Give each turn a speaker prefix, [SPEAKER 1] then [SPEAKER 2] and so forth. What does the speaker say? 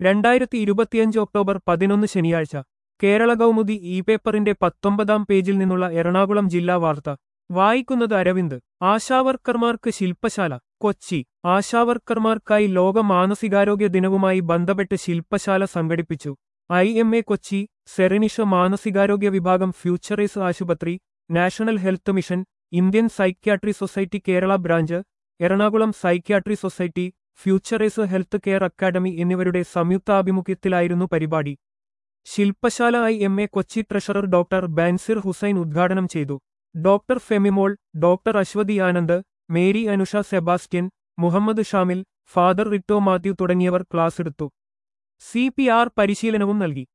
[SPEAKER 1] രണ്ടായിരത്തി ഇരുപത്തിയഞ്ച് ഒക്ടോബർ പതിനൊന്ന് ശനിയാഴ്ച കേരള കൗമുദി ഇ പേപ്പറിന്റെ പത്തൊമ്പതാം പേജിൽ നിന്നുള്ള എറണാകുളം ജില്ലാ വാർത്ത വായിക്കുന്നത് അരവിന്ദ് ആശാവർക്കർമാർക്ക് ശില്പശാല കൊച്ചി ആശാവർക്കർമാർക്കായി ലോക മാനസികാരോഗ്യ ദിനവുമായി ബന്ധപ്പെട്ട് ശില്പശാല സംഘടിപ്പിച്ചു I M A Kochi Serenisha മാനസികാരോഗ്യ വിഭാഗം ഫ്യൂച്ചറേസ് ആശുപത്രി National Health Mission Indian Psychiatry Society Kerala branch Ernakulam psychiatry society Futures health care academy എന്നിവരുടെ സംയുക്താഭിമുഖ്യത്തിലായിരുന്നു പരിപാടി ശില്പശാല I M A Kochi treasurer doctor Bansir Hussain ഉദ്ഘാടനം ചെയ്തു doctor Femimol doctor Aswathy Anand Mary Anusha Sebastian Muhammad Shamil father Ritto Mathew തുടങ്ങിയവർ ക്ലാസ്സെടുത്തു സി പി ആർ പരിശീലനവും നൽകി